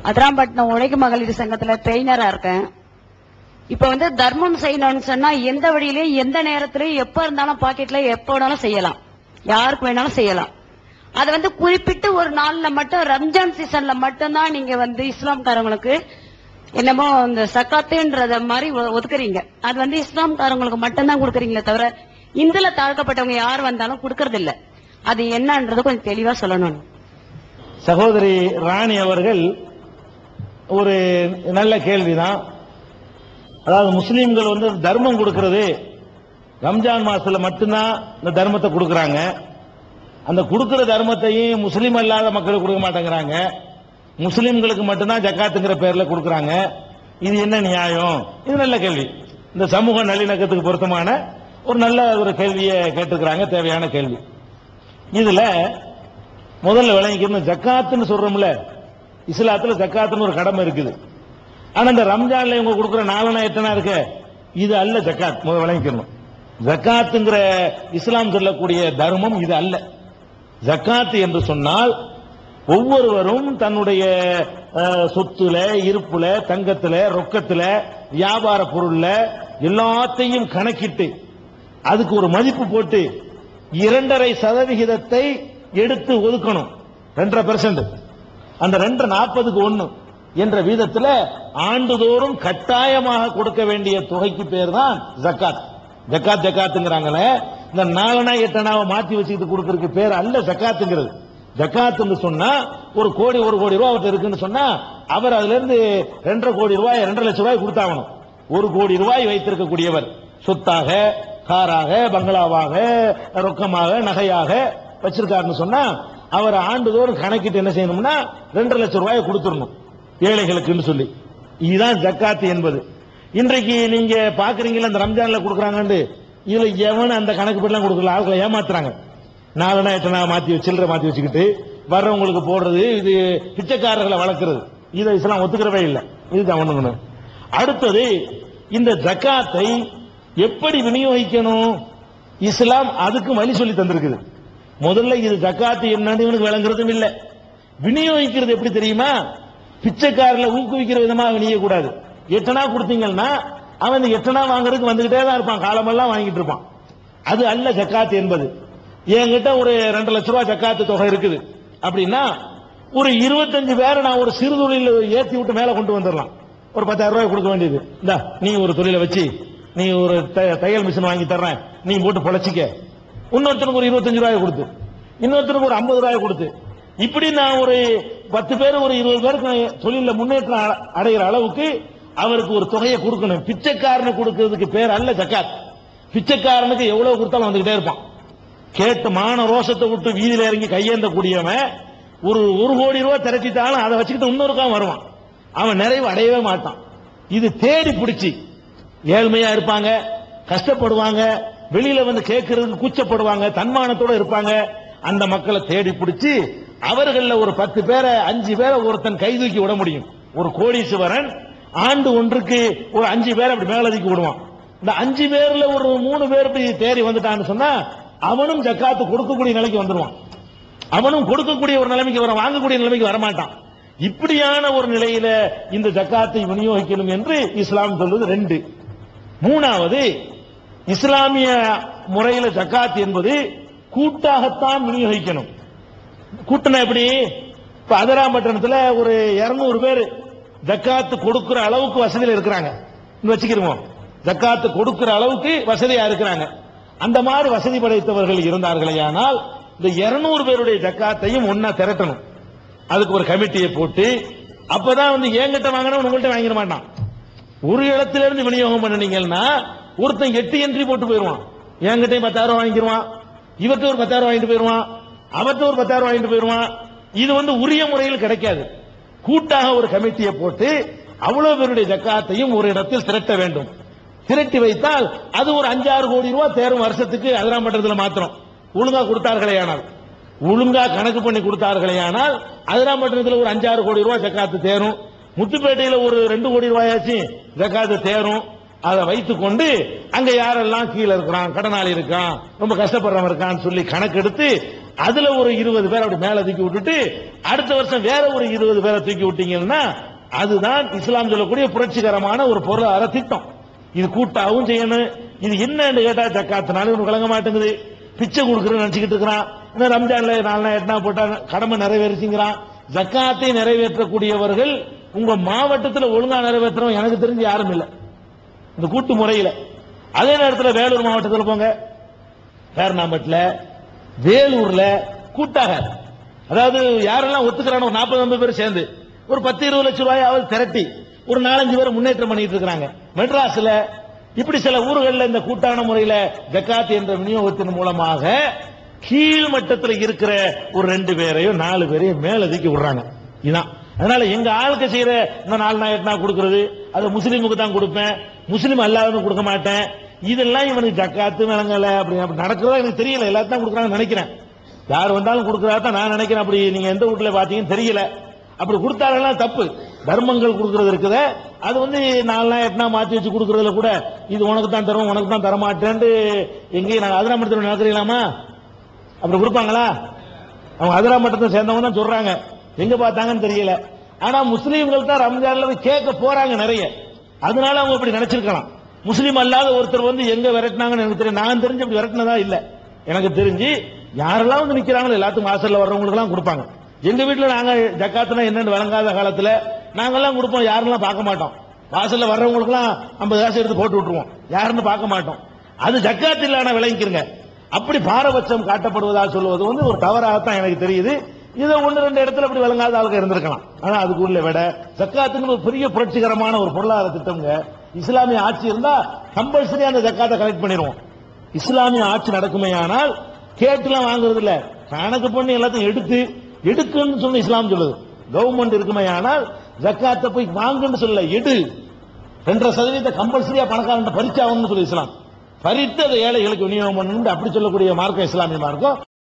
அதிராம்பட்டினம் உழைக்கும் மகளிர் சங்கத்துல ட்ரெயினரா இருக்கேன் இப்ப வந்து தர்மம் செய்யணும்னு சொன்னா எந்த வழியிலயும் எந்த நேரத்திலயும் எப்ப இருந்தாலும் பாக்கெட்ல எப்ப வேணாலும் செய்யலாம் யாருக்கு வேணாலும் செய்யலாம் அது வந்து குறிப்பிட்டு ஒரு நாள்ல மட்டும் ரம்ஜான் சீசன்ல மட்டும்தான் நீங்க வந்து இஸ்லாம்காரங்களுக்கு என்னமோ இந்த சக்காத்துன்றத மாதிரி ஒ- ஒதுக்குறீங்க அது வந்து இஸ்லாம்காரங்களுக்கு மட்டும்தான் கொடுக்குறீங்களே தவிர இந்துல தாழ்க்கப்பட்டவங்க யார் வந்தாலும் கொடுக்கறது இல்ல அது என்னன்றது கொஞ்சம் தெளிவா சொல்லணும் சகோதரி ராணி அவர்கள் ஒரு நல்ல கேள்விதான் அதாவது முஸ்லீம்கள் வந்து தர்மம் கொடுக்கிறது ரம்ஜான் மாசத்துல மட்டும்தான் இந்த தர்மத்தை கொடுக்கறாங்க அந்த கொடுக்கிற தர்மத்தையும் முஸ்லீம் அல்லாத மக்களுக்கு கொடுக்க மாட்டேங்கிறாங்க முஸ்லீம்களுக்கு மட்டும்தான் ஜக்காத்துங்கிற பேர்ல கொடுக்கறாங்க இது என்ன நியாயம் இது நல்ல கேள்வி இந்த சமூக நல்லிணக்கத்துக்கு பொருத்தமான ஒரு நல்ல ஒரு கேள்வியை கேட்டிருக்கிறாங்க தேவையான கேள்வி இதுல முதல்ல விளங்கிக்கணும் ஜக்காத்துன்னு சொல்றோம்ல இஸ்லாத்துல ஜக்காத்துன்னு ஒரு கடமை இருக்குது ஆனா இந்த ரம்ஜான்ல இவங்க கொடுக்குற நாலனா எத்தனை இருக்கு இது அல்ல ஜக்காத் முதல்ல விளங்கிக்கணும் ஜக்காத்துங்கிற இஸ்லாம் சொல்லக்கூடிய தர்மம் இது அல்ல ஜக்காத் என்று சொன்னால் ஒவ்வொருவரும் தன்னுடைய அஹ், சொத்துல இருப்புல தங்கத்துல ரொக்கத்துல வியாபார பொருள்ல எல்லாத்தையும் கணக்கிட்டு அதுக்கு ஒரு மதிப்பு போட்டு இரண்டரை சதவிகிதத்தை எடுத்து ஒதுக்கணும் ரெண்டரை பெர்சன்ட் அந்த ரெண்டு நாற்பதுக்கு ஒண்ணு என்ற வீதத்துல ஆண்டுதோறும் கட்டாயமாக கொடுக்க வேண்டிய தொகைக்கு பேர் தான் ஜக்காத் ஜக்காத் ஜக்காத்துங்கிறாங்களே இந்த நாலனா எட்டனாவை மாத்தி வச்சுக்கிட்டு கொடுக்கறதுக்கு பேர் அல்ல ஜக்காத்துங்கிறது ஜக்காத்துன்னு சொன்னா ஒரு கோடி ஒரு கோடி ரூபாய் அவர்கிட்ட இருக்குன்னு சொன்னா அவர் அதுல இருந்து ரெண்டரை கோடி ரூபாய் ரெண்டரை லட்சம் ரூபாய் கொடுத்தாகணும் ஒரு கோடி ரூபாய் வைத்திருக்கக்கூடியவர் சொத்தாக காராக பங்களாவாக ரொக்கமாக நகையாக வச்சிருக்காருன்னு சொன்னா அவர் ஆண்டுதோறும் கணக்கிட்டு என்ன செய்யணும்னா ரெண்டரை லட்சம் ரூபாயை கொடுத்துடணும் ஏழைகளுக்குன்னு சொல்லி இதுதான் ஜக்காத்து என்பது இன்றைக்கு நீங்க பாக்குறீங்களா இந்த ரம்ஜான்ல கொடுக்குறாங்கன்னு இதுல எவன் அந்த கணக்கு படிலாம் கொடுக்கல ஆட்களை ஏமாத்துறாங்க நாலனா எட்டனா மாத்தி வச்சு சில்லறை மாத்தி வச்சுக்கிட்டு வர்றவங்களுக்கு போடுறது இது பிச்சைக்காரர்களை வளர்க்கறது இதை இஸ்லாம் ஒத்துக்கிறவே இல்லை இதுதான் ஒண்ணுங்கன்னு அடுத்தது இந்த ஜக்காத்தை எப்படி விநியோகிக்கணும் இஸ்லாம் அதுக்கு வழி சொல்லி தந்திருக்குது முதல்ல இது ஜக்காத்து என்னன்னு இவனுக்கு விளங்குறதும் இல்ல விநியோகிக்கிறது எப்படி தெரியுமா பிச்சைக்காரர்ல ஊக்குவிக்கிற விதமா விநியோகக்கூடாது எட்டனா கொடுத்தீங்கன்னா அவன் இந்த எட்டனா வாங்குறதுக்கு வந்துகிட்டே தான் இருப்பான் காலமெல்லாம் வாங்கிட்டு இருப்பான் அது அல்ல ஜக்காத்து என்பது என்கிட்ட ஒரு ரெண்டு லட்ச ரூபாய் ஜக்காத்து தொகை இருக்குது அப்படின்னா ஒரு இருபத்தஞ்சு பேரை நான் ஒரு சிறு தொழில ஏத்தி விட்டு மேல கொண்டு வந்துடலாம் ஒரு பத்தாயிரம் ரூபாய் கொடுக்க வேண்டியது இந்தா நீ ஒரு தொழிலை வச்சு நீ ஒரு த- தையல் மிஷின் வாங்கி தர்றேன் நீ போட்டு பொழைச்சிக்க இன்னொருத்தனுக்கு ஒரு இருபத்தஞ்சு ரூபாய் கொடுத்து இன்னொருத்தனுக்கு ஒரு ஐம்பது ரூபாய் கொடுத்து இப்படி நான் ஒரு பத்து பேர் ஒரு இருபது பேருக்கு நான் தொழில முன்னேற்றம் அ- அடைகிற அளவுக்கு அவருக்கு ஒரு தொகையை கொடுக்கணும் பிச்சைக்காரனுக்கு கொடுக்கிறதுக்கு பேர் அல்ல ஜக்காத் பிச்சைக்காரனுக்கு எவ்வளவு கொடுத்தாலும் வந்துகிட்டே இருப்பான் கேட்டு மான ரோஷத்தை விட்டு வீதியில இறங்கி கையேந்த கூடியவன் ஒரு ஒரு கோடி ரூபாய் திரட்டிட்டாலும் அதை வச்சுக்கிட்டு இன்னொருக்கான் வருவான் அவன் நிறைவு அடையவே மாட்டான் இது தேடி பிடிச்சி ஏழ்மையா இருப்பாங்க கஷ்டப்படுவாங்க வெளியில வந்து கேட்கறதுக்கு கூச்சப்படுவாங்க தன்மானத்தோட இருப்பாங்க அந்த மக்களை தேடி பிடிச்சி அவர்கள ஒரு பத்து பேரை அஞ்சு பேரை ஒருத்தன் கை தூக்கி விட முடியும் ஒரு கோடீஸ்வரன் ஆண்டு ஒன்றுக்கு ஒரு அஞ்சு பேரை அப்படி மேல தூக்கி விடுவான் இந்த அஞ்சு பேர்ல ஒரு மூணு பேர் இப்படி தேறி வந்துட்டான்னு சொன்னா அவனும் ஜக்காத்து கொடுக்கக்கூடிய நிலைக்கு வந்துருவான் அவனும் கொடுக்கக்கூடிய ஒரு நிலைமைக்கு வர வாங்கக்கூடிய நிலைமைக்கு வரமாட்டான் இப்படியான ஒரு நிலையில இந்த ஜக்காத்தை விநியோகிக்கணும் என்று இஸ்லாம் சொல்வது ரெண்டு மூணாவது இஸ்லாமிய முறையில ஜக்காத் என்பது கூட்டாகத்தான் விநியோகிக்கணும் கூட்டணம் எப்படி இப்ப அதிராம்பட்டினத்துல ஒரு 200 பேர் ஜக்காத்து கொடுக்கிற அளவுக்கு வசதியில் இருக்கிறாங்க இன்னும் வச்சுக்கிருவோம் ஜக்காத்து கொடுக்கிற அளவுக்கு வசதியா இருக்கிறாங்க அந்த மாதிரி வசதி படைத்தவர்கள் இருந்தார்களேயானால் இந்த 200 பேருடைய ஜக்காத்தையும் ஒன்னா திரட்டணும் அதுக்கு ஒரு கமிட்டியை போட்டு அப்பதான் வந்து என்கிட்ட வாங்கினவன் உங்கள்கிட்ட வாங்கிட மாட்டான் ஒரு இடத்துல இருந்து விநியோகம் பண்ணுனீங்கன்னா ஒருத்தன் எட்டு என்ட்ரி போட்டு போயிருவான் என்கிட்டயும் பத்தாயிரம் வாங்கிடுவான் இவர்கிட்ட ஒரு பத்தாயிரம் வாங்கிட்டு போயிருவான் அவர்கிட்ட ஒரு பத்தாயிரம் வாங்கிட்டு போயிருவான் இது வந்து உரிய முறையில் கிடைக்காது கூட்டாக ஒரு கமிட்டியை போட்டு அவ்வளவு பேருடைய ஜக்காத்தையும் ஒரு இடத்தில் திரட்ட வேண்டும் திரட்டி வைத்தால் அது ஒரு அஞ்சாறு கோடி ரூபாய் தேரும் வருஷத்துக்கு அதிராம்பட்டத்தில் மாத்திரம் ஒழுங்கா கொடுத்தார்களே ஆனால் ஒழுங்கா கணக்கு பண்ணி கொடுத்தார்களே ஆனால் அதிராம்பட்டினத்தில் ஒரு அஞ்சாறு கோடி ரூபாய் ஜக்காத்து தேரும் முத்துப்பேட்டையில ஒரு ரெண்டு கோடி ரூபாயாச்சும் ஜக்காத்து தேரும் அதை வைத்துக் கொண்டு அங்க யாரெல்லாம் கீழே இருக்கிறான் கடனாளி இருக்கான் ரொம்ப கஷ்டப்படுறவன் இருக்கான்னு சொல்லி கணக்கெடுத்து அதுல ஒரு இருபது பேர் அப்படி மேல தூக்கி விட்டுட்டு அடுத்த வருஷம் வேற ஒரு இருபது பேரை தூக்கி விட்டீங்கன்னா அதுதான் இஸ்லாம் சொல்லக்கூடிய புரட்சிகரமான ஒரு பொருளாதார திட்டம் இது கூட்டாவும் செய்யணும் இது என்னன்னு கேட்டா ஜக்காத்துனால இவனுக்கு விளங்க மாட்டேங்குது பிச்சை கொடுக்குறேன்னு நினைச்சுக்கிட்டு இருக்கிறான் இன்னும் ரம்ஜான்ல நாலு நாள் எட்டனா போட்டா கடமை நிறைவேறிச்சுங்கிறான் ஜக்காத்தை நிறைவேற்றக்கூடியவர்கள் உங்க மாவட்டத்தில் ஒழுங்கா நிறைவேற்றணும் எனக்கு தெரிஞ்சு யாரும் இல்லை இந்த கூட்டு முறையில அதே நேரத்தில் வேலூர் மாவட்டத்தில் போங்க பேரணாம்பட்டில் வேலூர்ல கூட்டாக அதாவது யாரெல்லாம் ஒத்துக்கிறானோ ஒரு நாற்பது ஐம்பது பேர் சேர்ந்து ஒரு பத்து இருபது லட்சம் ரூபாய் அவள் திரட்டி ஒரு நாலஞ்சு பேர் முன்னேற்றம் பண்ணிட்டு இருக்காங்க மெட்ராஸ்ல இப்படி சில ஊர்களில் இந்த கூட்டான முறையில ஜக்காத் என்ற விநியோகத்தின் மூலமாக கீழ் மட்டத்தில் இருக்கிற ஒரு ரெண்டு பேரையும் நாலு பேரையும் மேல தூக்கி விடுறாங்க இதான் அதனால எங்க ஆளுக்கு செய்யற இந்த நாலு நாள் எட்டு நாள் கொடுக்கறது அது முஸ்லீமுக்கு தான் கொடுப்பேன் முஸ்லீம் அல்லாதவனுக்கு கொடுக்க மாட்டேன் இதெல்லாம் இவனுக்கு ஜக்காத்து விளங்கல அப்படி அப்படி நடக்கிறதா எனக்கு தெரியல எல்லாத்தையும் கொடுக்குறாங்கன்னு நினைக்கிறேன் யார் வந்தாலும் கொடுக்குறதா தான் நான் நினைக்கிறேன் அப்படி நீங்க எந்த வீட்டுல பாத்தீங்கன்னு தெரியல அப்படி கொடுத்தாலும் தப்பு தர்மங்கள் கொடுக்கறது இருக்குதே அது வந்து நாலு நாள் எட்டு நாள் மாத்தி வச்சு கொடுக்கறதுல கூட இது உனக்கு தான் தருவோம் உனக்கு தான் தரமாட்டேன்ட்டு எங்கேயும் நாங்கள் அதிராமட்டத்தில் நடக்கிறீங்களாமா அப்படி கொடுப்பாங்களா அவங்க அதிராமட்டத்தை சேர்ந்தவங்க தான் சொல்றாங்க எங்க பார்த்தாங்கன்னு தெரியல ஆனா முஸ்லீம்கள் தான் ரம்ஜான்ல போய் கேட்க போறாங்க நிறைய அதனால அவங்க இப்படி நினைச்சிருக்கலாம் முஸ்லீம் அல்லாத ஒருத்தர் வந்து எங்க விரட்டினாங்கன்னு எனக்கு தெரியும் நான் தெரிஞ்சு அப்படி விரட்டினதா இல்ல எனக்கு தெரிஞ்சு யாரெல்லாம் வந்து நிக்கிறாங்களோ எல்லாத்துக்கும் வாசல்ல வர்றவங்களுக்கு எல்லாம் கொடுப்பாங்க எங்க வீட்டுல நாங்க ஜக்காத்துனா என்னன்னு வழங்காத காலத்துல நாங்கெல்லாம் கொடுப்போம் யாரெல்லாம் பார்க்க மாட்டோம் வாசல்ல வர்றவங்களுக்குலாம் ஐம்பது காசு எடுத்து போட்டு விட்டுருவோம் யாருன்னு பார்க்க மாட்டோம் அது ஜக்காத் இல்லான விளங்கிக்கிறங்க அப்படி பாரபட்சம் காட்டப்படுவதாக சொல்லுவது வந்து ஒரு தவறாகத்தான் எனக்கு தெரியுது இதை ஒன்று ரெண்டு இடத்துல அப்படி விளங்காத ஆளுங்க இருந்திருக்கலாம் ஆனா அதுக்குள்ள விட ஜக்காத்துக்கு ஒரு பெரிய புரட்சிகரமான ஒரு பொருளாதார திட்டம்ங்க இஸ்லாமிய ஆட்சி இருந்தா கம்பல்சரி அந்த ஜக்காத்தை கலெக்ட் பண்ணிடுவோம் இஸ்லாமிய ஆட்சி நடக்குமே ஆனால் கேட்டுலாம் வாங்குறது இல்ல கணக்கு பண்ணி எல்லாத்தையும் எடுத்து எடுக்குன்னு சொல்லி இஸ்லாம் சொல்லுது கவர்மெண்ட் இருக்குமே ஆனால் ஜக்காத்தை போய் வாங்குன்னு சொல்லல எடு ரெண்டரை சதவீத கம்பல்சரியா பணக்காரன் பறிச்சாகணும்னு சொல்லி இஸ்லாம் பறித்து அதை ஏழைகளுக்கு விநியோகம் பண்ணணும் அப்படி சொல்லக்கூடிய மார்க்கம் இஸ்லாமிய மார்க்கம்